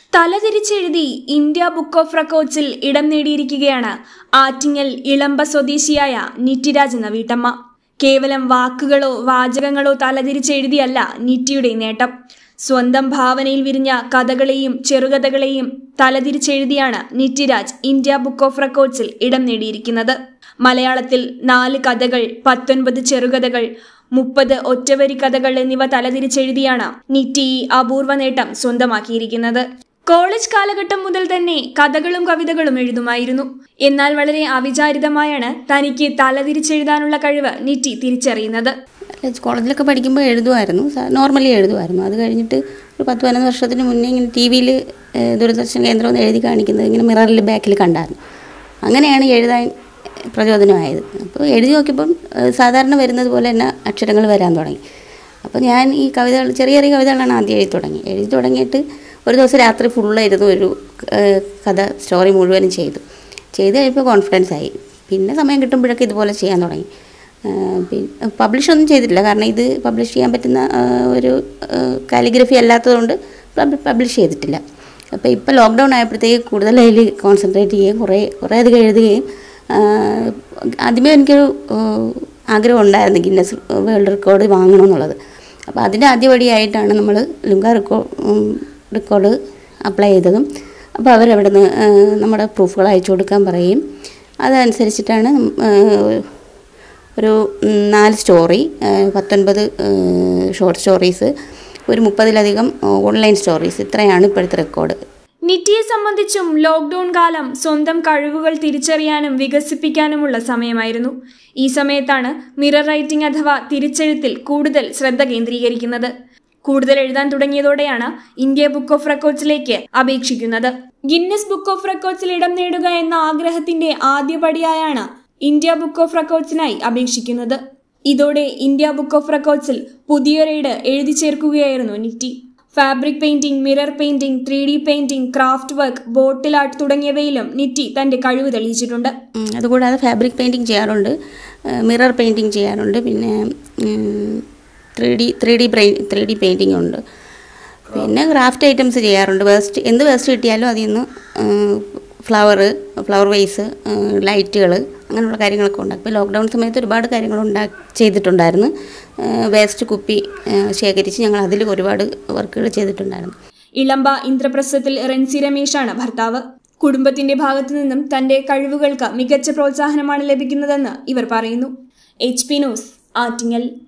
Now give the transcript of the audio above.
തലതിരിച്ചെഴുതി India book of റെക്കോർഡ്സിൽ ഇടം നേടിയിരിക്കുകയാണ് ആറ്റിങ്ങൽ ഇളമ്പ സ്വദേശിയായ നിറ്റിരാജ് എന്ന വീട്ടമ്മ കേവലം വാക്കുകളോ വാചകങ്ങളോ തലതിരിച്ചെഴുതിയല്ല നിറ്റിയുടെ നേട്ടം സ്വന്തം ഭാവനയിൽ വിരിഞ്ഞ കഥകളെയും ചെറുകഥകളെയും തലതിരിച്ചെഴുതിയാണ് നിറ്റിരാജ് ഇന്ത്യ ബുക്ക് ഓഫ് റെക്കോർഡ്സിൽ ഇടം നേടിയിരിക്കുന്നത് മലയാളത്തിൽ നാല് കഥകൾ പത്തൊൻപത് ചെറുകഥകൾ മുപ്പത് ഒറ്റവരി കഥകൾ എന്നിവ തലതിരിച്ചെഴുതിയാണ് നിറ്റി ഈ അപൂർവ നേട്ടം സ്വന്തമാക്കിയിരിക്കുന്നത് കോളേജ് കാലഘട്ടം മുതൽ തന്നെ കഥകളും കവിതകളും എഴുതുമായിരുന്നു എന്നാൽ വളരെ അവിചാരിതമായാണ് തനിക്ക് തലതിരിച്ചെഴുതാനുള്ള കഴിവ് നിറ്റി തിരിച്ചറിയുന്നത് കോളേജിലൊക്കെ പഠിക്കുമ്പോൾ എഴുതുമായിരുന്നു നോർമലി എഴുതുമായിരുന്നു അത് കഴിഞ്ഞിട്ട് ഒരു പത്ത് പതിനൊന്ന് വർഷത്തിന് മുന്നേ ഇങ്ങനെ ടി വിയിൽ ദൂരദർശൻ കേന്ദ്രം ഒന്ന് എഴുതി കാണിക്കുന്നത് ഇങ്ങനെ മിററിൽ ബാക്കിൽ കണ്ടായിരുന്നു അങ്ങനെയാണ് എഴുതാൻ പ്രചോദനമായത് അപ്പോൾ എഴുതി നോക്കിയപ്പം ഏഹ്, സാധാരണ വരുന്നത് പോലെ തന്നെ അക്ഷരങ്ങൾ വരാൻ തുടങ്ങി അപ്പോൾ ഞാൻ ഈ കവിതകൾ ചെറിയ ചെറിയ കവിതകളാണ് ആദ്യം എഴുതി തുടങ്ങി എഴുതി തുടങ്ങിയിട്ട് ഒരു ദിവസം രാത്രി ഫുള്ളായിരുന്നു ഒരു ഏഹ്, കഥ സ്റ്റോറി മുഴുവനും ചെയ്തു ചെയ്ത് കഴിയുമ്പോൾ കോൺഫിഡൻസ് ആയി പിന്നെ സമയം കിട്ടുമ്പോഴൊക്കെ ഇതുപോലെ ചെയ്യാൻ തുടങ്ങി പിന്നെ പബ്ലിഷ് ഒന്നും ചെയ്തിട്ടില്ല കാരണം ഇത് പബ്ലിഷ് ചെയ്യാൻ പറ്റുന്ന ആ, ഒരു കാലിഗ്രഫി അല്ലാത്തതുകൊണ്ട് പബ്ലിഷ് ചെയ്തിട്ടില്ല അപ്പോൾ ഇപ്പോൾ ലോക്ക്ഡൗൺ ആയപ്പോഴത്തേക്ക് കൂടുതൽ അതിൽ കോൺസെൻട്രേറ്റ് ചെയ്യുകയും കുറേ കുറേ അധികം എഴുതുകയും ആ, ആദ്യമേ എനിക്കൊരു ആ, ആഗ്രഹം ഉണ്ടായിരുന്നു ഗിന്നസ് വേൾഡ് റെക്കോർഡ് വാങ്ങണമെന്നുള്ളത് അപ്പോൾ അതിൻ്റെ ആദ്യപടിയായിട്ടാണ് നമ്മൾ ലുങ്ക റെക്കോ റെക്കോർഡ് അപ്ലൈ ചെയ്തതും അപ്പോൾ അവരവിടെ നിന്ന് നമ്മുടെ പ്രൂഫുകൾ അയച്ചു കൊടുക്കാൻ പറയും അതനുസരിച്ചിട്ടാണ് ആ, ഒരു ഉം, നാല് സ്റ്റോറി ആ, പത്തൊൻപത് ഷോർട്ട് സ്റ്റോറീസ് ഒരു മുപ്പതിലധികം ഓൺലൈൻ സ്റ്റോറീസ് ഇത്രയാണ് ഇപ്പോഴത്തെ റെക്കോർഡ് നിറ്റിയെ സംബന്ധിച്ചും ലോക്ക്ഡൌൺ കാലം സ്വന്തം കഴിവുകൾ തിരിച്ചറിയാനും വികസിപ്പിക്കാനുമുള്ള സമയമായിരുന്നു ഈ സമയത്താണ് മിറർ റൈറ്റിംഗ് അഥവാ തിരിച്ചെഴുത്തിൽ കൂടുതൽ ശ്രദ്ധ കേന്ദ്രീകരിക്കുന്നത് കൂടുതൽ എഴുതാൻ തുടങ്ങിയതോടെയാണ് ഇന്ത്യ ബുക്ക് ഓഫ് റെക്കോർഡ്സിലേക്ക് അപേക്ഷിക്കുന്നത് ഗിന്നസ് ബുക്ക് ഓഫ് റെക്കോർഡ്സിൽ ഇടം നേടുക എന്ന ആഗ്രഹത്തിന്റെ ആദ്യപടിയായാണ് ഇന്ത്യ ബുക്ക് ഓഫ് റെക്കോർഡ്സിനായി അപേക്ഷിക്കുന്നത് ഇതോടെ ഇന്ത്യ ബുക്ക് ഓഫ് റെക്കോർഡ്സിൽ പുതിയൊരേട് എഴുതി ചേർക്കുകയായിരുന്നു Nitti fabric painting mirror painting three D painting craft work bottle art തുടങ്ങിയവയിലും നിറ്റി തന്റെ കഴിവ് തെളിയിച്ചിട്ടുണ്ട് ഉം, അതുകൂടാതെ ഫാബ്രിക് പെയിൻറ്റിങ് ചെയ്യാറുണ്ട് മിറർ പെയിൻറ്റിങ് ചെയ്യാറുണ്ട് പിന്നെ three D three D brain three D painting ഉണ്ട് പിന്നെ ക്രാഫ്റ്റ് ഐറ്റംസ് ചെയ്യാറുണ്ട് വേസ്റ്റ് എന്ത് വേസ്റ്റ് കിട്ടിയാലും അതിൽ നിന്ന് ഫ്ലവർ ഫ്ലവർ വേസ് ലൈറ്റുകൾ അങ്ങനെയുള്ള കാര്യങ്ങളൊക്കെ ഉണ്ടാക്കും ഇപ്പോൾ ലോക്ക്ഡൗൺ സമയത്ത് ഒരുപാട് കാര്യങ്ങൾ ഉണ്ടാ ചെയ്തിട്ടുണ്ടായിരുന്നു വേസ്റ്റ് കുപ്പി ആ, ശേഖരിച്ച് ഞങ്ങൾ അതിൽ ഒരുപാട് വർക്കുകൾ ചെയ്തിട്ടുണ്ടായിരുന്നു ഇളമ്പ ഇന്ദ്രപ്രസ്ഥത്തിൽ റെൻസി രമേശാണ് ഭർത്താവ് കുടുംബത്തിന്റെ ഭാഗത്തു നിന്നും തന്റെ കഴിവുകൾക്ക് മികച്ച പ്രോത്സാഹനമാണ് ലഭിക്കുന്നതെന്ന് ഇവർ പറയുന്നു എച്ച് പി ന്യൂസ് ആറ്റിങ്ങൽ